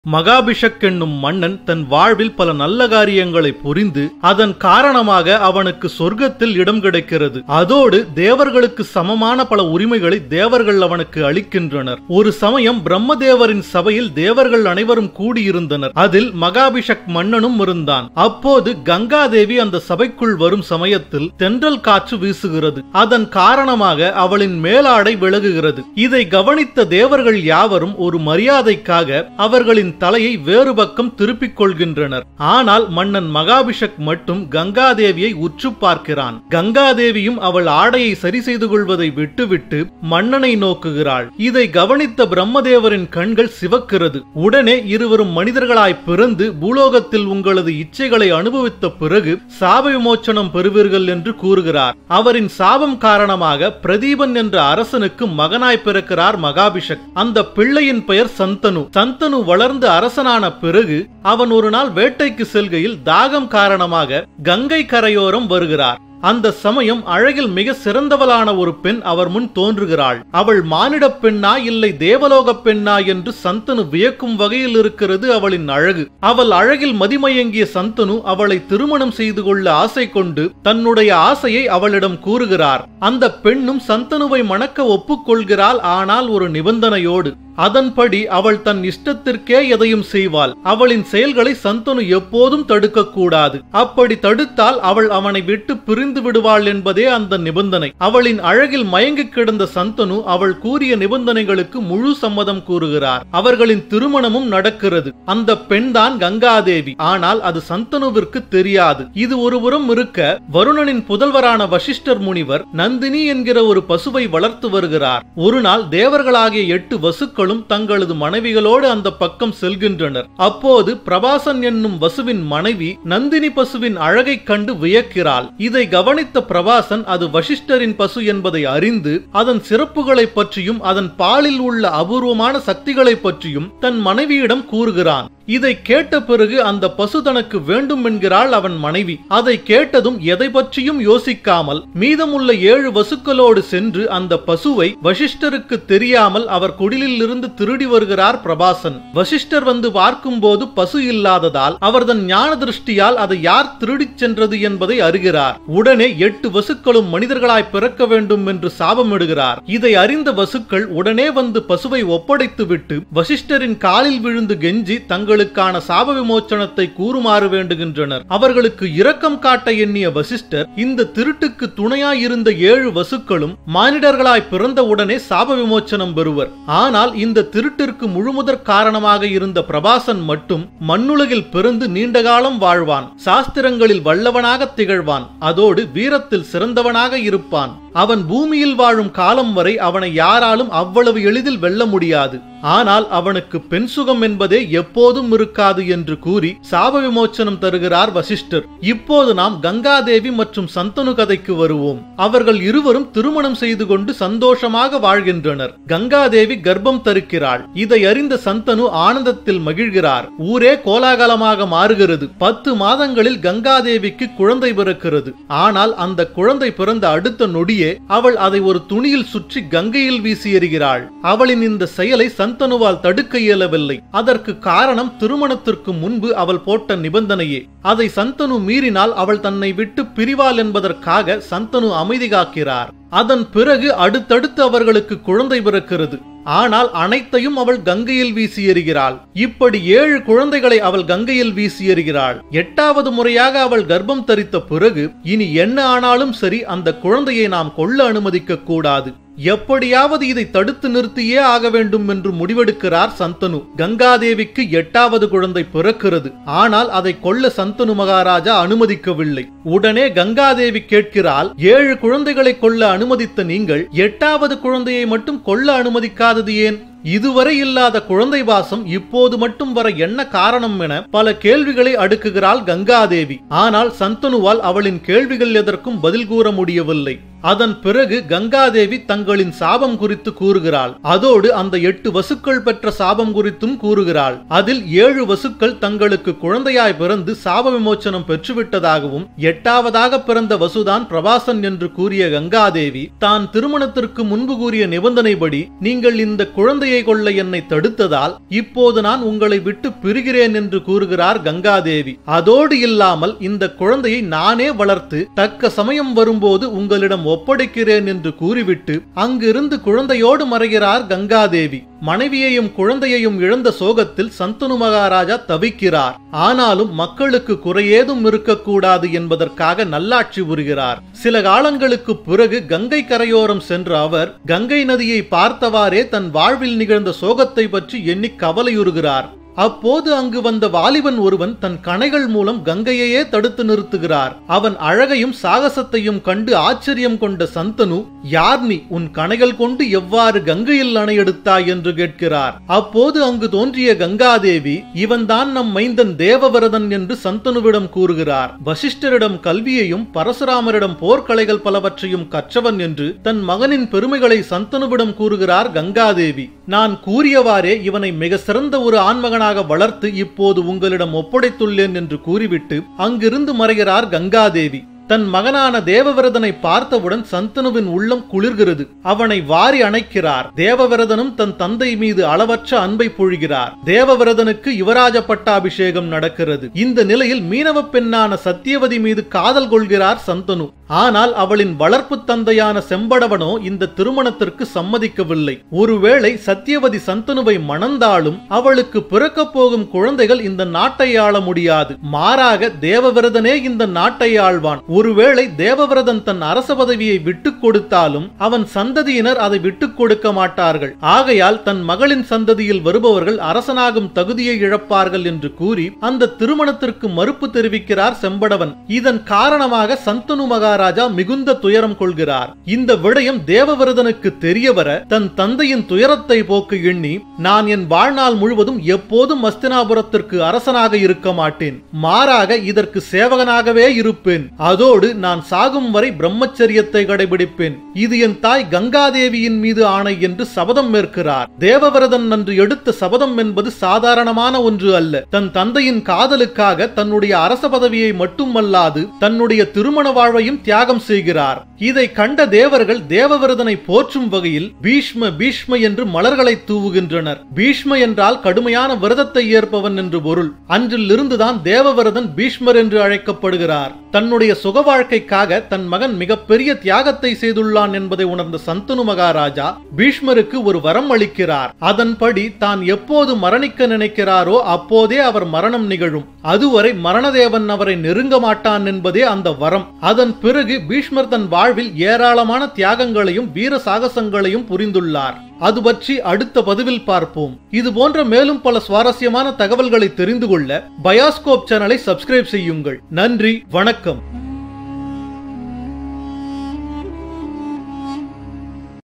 மகாபிஷக் என்னும் மன்னன் தன் வாழ்வில் பல நல்ல காரியங்களை புரிந்து அதன் காரணமாக அவனுக்கு சொர்க்கத்தில் இடம் கிடைக்கிறது அதோடு தேவர்களுக்கு சமமான பல உரிமைகளை தேவர்கள் அவனுக்கு அளிக்கின்றனர் ஒரு சமயம் பிரம்மதேவரின் சபையில் தேவர்கள் அனைவரும் கூடியிருந்தனர் அதில் மகாபிஷக் மன்னனும் இருந்தான் அப்போது கங்காதேவி அந்த சபைக்குள் வரும் சமயத்தில் தென்றல் காற்று வீசுகிறது அதன் காரணமாக அவளின் மேலாடை விலகுகிறது இதை கவனித்த தேவர்கள் யாவரும் ஒரு மரியாதைக்காக அவர்களின் தலையை வேறு பக்கம் திருப்பிக் கொள்கின்றனர் ஆனால் மன்னன் மகாபிஷக் மட்டும் கங்காதேவியை உற்று பார்க்கிறான் கங்காதேவியும் அவள் ஆடையை சரி செய்து கொள்வதை விட்டுவிட்டு மன்னனை நோக்குகிறாள் இதை கவனித்த பிரம்மதேவரின் கண்கள் சிவக்கிறது உடனே இருவரும் மனிதர்களாய் பிறந்து பூலோகத்தில் உங்களது இச்சைகளை அனுபவித்த பிறகு சாப விமோச்சனம் பெறுவீர்கள் என்று கூறுகிறார் அவரின் சாபம் காரணமாக பிரதீபன் என்ற அரசனுக்கு மகனாய் பிறக்கிறார் மகாபிஷக் அந்த பிள்ளையின் பெயர் சந்தனு சந்தனு வளர்ந்து அரசனான பிறகு அவன் ஒரு நாள் வேட்டைக்கு செல்கையில் தாகம் காரணமாக கங்கை கரையோரம் வருகிறார் அந்த சமயம் அழகில் மிக சிறந்தவளான ஒரு பெண் அவர் முன் தோன்றுகிறாள் அவள் மானிடப் பெண்ணா இல்லை தேவலோக பெண்ணா என்று சந்தனு வியக்கும் வகையில் இருக்கிறது அவளின் அழகு அவள் அழகில் மதிமயங்கிய சந்தனு அவளை திருமணம் செய்து கொள்ள ஆசை கொண்டு தன்னுடைய ஆசையை அவளிடம் கூறுகிறார் அந்த பெண்ணும் சந்தனுவை மணக்க ஒப்புக்கொள்கிறாள் ஆனால் ஒரு நிபந்தனையோடு அதன்படி அவள் தன் இஷ்டத்திற்கே எதையும் செய்வாள் அவளின் செயல்களை சந்தனு எப்போதும் தடுக்க கூடாது அப்படி தடுத்தால் அவள் அவனை விட்டு பிரிந்து விடுவாள் என்பதே அந்த நிபந்தனை அவளின் அழகில் மயங்கி கிடந்த சந்தனு அவள் கூறிய நிபந்தனைகளுக்கு முழு சம்மதம் கூறுகிறார் அவர்களின் திருமணமும் நடக்கிறது அந்த பெண்தான் கங்காதேவி ஆனால் அது சந்தனுவிற்கு தெரியாது இது ஒருபுறம் இருக்க வருணனின் புதல்வரான வசிஷ்டர் முனிவர் நந்தினி என்கிற ஒரு பசுவை வளர்த்து வருகிறார் ஒரு நாள் தேவர்களாகிய எட்டு வசுக்கள் மக்களும் தங்களது மனைவிகளோடு அந்த பக்கம் செல்கின்றனர் அப்போது பிரபாசன் என்னும் வசுவின் மனைவி நந்தினி பசுவின் அழகைக் கண்டு வியக்கிறாள் இதை கவனித்த பிரபாசன் அது வசிஷ்டரின் பசு என்பதை அறிந்து அதன் சிறப்புகளை பற்றியும் அதன் பாலில் உள்ள அபூர்வமான சக்திகளை பற்றியும் தன் மனைவியிடம் கூறுகிறான் இதை கேட்ட பிறகு அந்த பசு தனக்கு வேண்டும் என்கிறாள் அவன் மனைவி அதை கேட்டதும் எதை பற்றியும் யோசிக்காமல் மீதமுள்ள ஏழு வசுக்களோடு சென்று அந்த பசுவை வசிஷ்டருக்கு தெரியாமல் அவர் குடிலில் இருந்து திருடி வருகிறார் பிரபாசன் வசிஷ்டர் வந்து பார்க்கும்போது பசு இல்லாததால் அவர்தன் ஞான திருஷ்டியால் அதை யார் திருடிச் சென்றது என்பதை அறிகிறார் உடனே எட்டு வசுக்களும் மனிதர்களாய் பிறக்க வேண்டும் என்று சாபமிடுகிறார் இதை அறிந்த வசுக்கள் உடனே வந்து பசுவை ஒப்படைத்துவிட்டு வசிஷ்டரின் காலில் விழுந்து கெஞ்சி தங்கள் அவர்களுக்கான சாப விமோச்சனத்தை கூறுமாறு வேண்டுகின்றனர் அவர்களுக்கு இரக்கம் காட்ட எண்ணிய வசிஷ்டர் இந்த திருட்டுக்கு துணையாய் இருந்த ஏழு வசுக்களும் மானிடர்களாய் பிறந்த உடனே சாப விமோச்சனம் பெறுவர் ஆனால் இந்த திருட்டிற்கு முழுமுதற் காரணமாக இருந்த பிரபாசன் மட்டும் மண்ணுலகில் பிறந்து நீண்ட காலம் வாழ்வான் சாஸ்திரங்களில் வல்லவனாக திகழ்வான் அதோடு வீரத்தில் சிறந்தவனாக இருப்பான் அவன் பூமியில் வாழும் காலம் வரை அவனை யாராலும் அவ்வளவு எளிதில் வெல்ல முடியாது ஆனால் அவனுக்கு பெண் சுகம் என்பதே எப்போதும் இருக்காது என்று கூறி சாப விமோச்சனம் தருகிறார் வசிஷ்டர் இப்போது நாம் கங்காதேவி மற்றும் சந்தனு கதைக்கு வருவோம் அவர்கள் இருவரும் திருமணம் செய்து கொண்டு சந்தோஷமாக வாழ்கின்றனர் கங்காதேவி கர்ப்பம் தருக்கிறாள் இதை அறிந்த சந்தனு ஆனந்தத்தில் மகிழ்கிறார் ஊரே கோலாகலமாக மாறுகிறது பத்து மாதங்களில் கங்காதேவிக்கு குழந்தை பிறக்கிறது ஆனால் அந்த குழந்தை பிறந்த அடுத்த நொடியே அவள் அதை ஒரு துணியில் சுற்றி கங்கையில் வீசி எறிகிறாள் அவளின் இந்த செயலை சந்தனுவால் தடுக்க இயலவில்லை அதற்கு காரணம் திருமணத்திற்கு முன்பு அவள் போட்ட நிபந்தனையே அதை சந்தனு மீறினால் அவள் தன்னை விட்டு பிரிவாள் என்பதற்காக சந்தனு அமைதி காக்கிறார் அதன் பிறகு அடுத்தடுத்து அவர்களுக்கு குழந்தை பிறக்கிறது ஆனால் அனைத்தையும் அவள் கங்கையில் வீசி எறிகிறாள் இப்படி ஏழு குழந்தைகளை அவள் கங்கையில் வீசி எறிகிறாள் எட்டாவது முறையாக அவள் கர்ப்பம் தரித்த பிறகு இனி என்ன ஆனாலும் சரி அந்த குழந்தையை நாம் கொள்ள அனுமதிக்க கூடாது எப்படியாவது இதை தடுத்து நிறுத்தியே ஆக வேண்டும் என்று முடிவெடுக்கிறார் சந்தனு கங்காதேவிக்கு எட்டாவது குழந்தை பிறக்கிறது ஆனால் அதை கொல்ல சந்தனு மகாராஜா அனுமதிக்கவில்லை உடனே கங்காதேவி கேட்கிறாள் ஏழு குழந்தைகளை கொல்ல அனுமதித்த நீங்கள் எட்டாவது குழந்தையை மட்டும் கொல்ல அனுமதிக்காதது ஏன் இதுவரை இல்லாத குழந்தை வாசம் இப்போது மட்டும் வர என்ன காரணம் என பல கேள்விகளை அடுக்குகிறாள் கங்காதேவி ஆனால் சந்தனுவால் அவளின் கேள்விகள் எதற்கும் பதில் கூற முடியவில்லை அதன் பிறகு கங்காதேவி தங்களின் சாபம் குறித்து கூறுகிறாள் அதோடு அந்த எட்டு வசுக்கள் பெற்ற சாபம் குறித்தும் கூறுகிறாள் அதில் ஏழு வசுக்கள் தங்களுக்கு குழந்தையாய் பிறந்து சாப விமோச்சனம் பெற்றுவிட்டதாகவும் எட்டாவதாக பிறந்த வசுதான் பிரபாசன் என்று கூறிய கங்காதேவி தான் திருமணத்திற்கு முன்பு கூறிய நிபந்தனைப்படி நீங்கள் இந்த குழந்தையை கொள்ள என்னை தடுத்ததால் இப்போது நான் உங்களை விட்டு பிரிகிறேன் என்று கூறுகிறார் கங்காதேவி அதோடு இல்லாமல் இந்த குழந்தையை நானே வளர்த்து தக்க சமயம் வரும்போது உங்களிடம் ஒப்படைக்கிறேன் என்று கூறிவிட்டு அங்கிருந்து குழந்தையோடு மறைகிறார் கங்காதேவி மனைவியையும் குழந்தையையும் இழந்த சோகத்தில் சந்தனு மகாராஜா தவிக்கிறார் ஆனாலும் மக்களுக்கு குறையேதும் இருக்கக்கூடாது என்பதற்காக நல்லாட்சி புரிகிறார் சில காலங்களுக்கு பிறகு கங்கை கரையோரம் சென்ற அவர் கங்கை நதியை பார்த்தவாறே தன் வாழ்வில் நிகழ்ந்த சோகத்தை பற்றி எண்ணி கவலையுறுகிறார் அப்போது அங்கு வந்த வாலிபன் ஒருவன் தன் கணைகள் மூலம் கங்கையையே தடுத்து நிறுத்துகிறார் அவன் அழகையும் சாகசத்தையும் கண்டு ஆச்சரியம் கொண்ட சந்தனு யார் நீ உன் கணைகள் கொண்டு எவ்வாறு கங்கையில் அணையெடுத்தாய் என்று கேட்கிறார் அப்போது அங்கு தோன்றிய கங்காதேவி இவன்தான் நம் மைந்தன் தேவவிரதன் என்று சந்தனுவிடம் கூறுகிறார் வசிஷ்டரிடம் கல்வியையும் பரசுராமரிடம் போர்க்கலைகள் பலவற்றையும் கற்றவன் என்று தன் மகனின் பெருமைகளை சந்தனுவிடம் கூறுகிறார் கங்காதேவி நான் கூறியவாறே இவனை மிக சிறந்த ஒரு ஆண்மகன் மகனாக வளர்த்து இப்போது உங்களிடம் ஒப்படைத்துள்ளேன் என்று கூறிவிட்டு அங்கிருந்து மறைகிறார் கங்காதேவி தன் மகனான தேவவிரதனை பார்த்தவுடன் சந்தனுவின் உள்ளம் குளிர்கிறது அவனை வாரி அணைக்கிறார் தேவவிரதனும் தன் தந்தை மீது அளவற்ற அன்பை பொழிகிறார் தேவவிரதனுக்கு யுவராஜ பட்டாபிஷேகம் நடக்கிறது இந்த நிலையில் மீனவ பெண்ணான சத்தியவதி மீது காதல் கொள்கிறார் சந்தனு ஆனால் அவளின் வளர்ப்பு தந்தையான செம்படவனோ இந்த திருமணத்திற்கு சம்மதிக்கவில்லை ஒருவேளை சத்தியவதி சந்தனுவை மணந்தாலும் அவளுக்கு பிறக்கப் போகும் குழந்தைகள் இந்த நாட்டை ஆள முடியாது மாறாக தேவவிரதனே இந்த நாட்டை ஆழ்வான் ஒருவேளை தேவவிரதன் தன் அரச பதவியை விட்டுக் கொடுத்தாலும் அவன் சந்ததியினர் அதை விட்டுக் கொடுக்க மாட்டார்கள் ஆகையால் தன் மகளின் சந்ததியில் வருபவர்கள் அரசனாகும் தகுதியை இழப்பார்கள் என்று கூறி அந்த திருமணத்திற்கு மறுப்பு தெரிவிக்கிறார் செம்படவன் இதன் காரணமாக சந்தனு மகாராஜா மிகுந்த துயரம் கொள்கிறார் இந்த விடயம் தேவவிரதனுக்கு தெரியவர தன் தந்தையின் துயரத்தை போக்கு எண்ணி நான் என் வாழ்நாள் முழுவதும் எப்போதும் மஸ்தினாபுரத்திற்கு அரசனாக இருக்க மாட்டேன் மாறாக இதற்கு சேவகனாகவே இருப்பேன் அதோடு நான் சாகும் வரை பிரம்மச்சரியத்தை கடைபிடிப்பேன் இது என் தாய் கங்காதேவியின் மீது ஆணை என்று சபதம் மேற்கிறார் தேவவிரதன் அன்று எடுத்த சபதம் என்பது சாதாரணமான ஒன்று அல்ல தன் தந்தையின் காதலுக்காக தன்னுடைய அரச பதவியை மட்டுமல்லாது தன்னுடைய திருமண வாழ்வையும் தியாகம் செய்கிறார் இதை கண்ட தேவர்கள் தேவவிரதனை போற்றும் வகையில் பீஷ்ம பீஷ்ம என்று மலர்களை தூவுகின்றனர் பீஷ்ம என்றால் கடுமையான விரதத்தை ஏற்பவன் என்று பொருள் அன்றிலிருந்துதான் தேவவிரதன் பீஷ்மர் என்று அழைக்கப்படுகிறார் தன்னுடைய சுக வாழ்க்கைக்காக தன் மகன் மிகப்பெரிய தியாகத்தை செய்துள்ளான் என்பதை உணர்ந்த சந்தனு மகாராஜா பீஷ்மருக்கு ஒரு வரம் அளிக்கிறார் அதன்படி தான் எப்போது மரணிக்க நினைக்கிறாரோ அப்போதே அவர் மரணம் நிகழும் அதுவரை மரணதேவன் அவரை நெருங்க மாட்டான் என்பதே அந்த வரம் அதன் பிறகு பீஷ்மர் தன் வாழ்வில் ஏராளமான தியாகங்களையும் வீர சாகசங்களையும் புரிந்துள்ளார் அது பற்றி அடுத்த பதிவில் பார்ப்போம் இது போன்ற மேலும் பல சுவாரஸ்யமான தகவல்களை தெரிந்து கொள்ள பயாஸ்கோப் சேனலை சப்ஸ்கிரைப் செய்யுங்கள் நன்றி வணக்கம்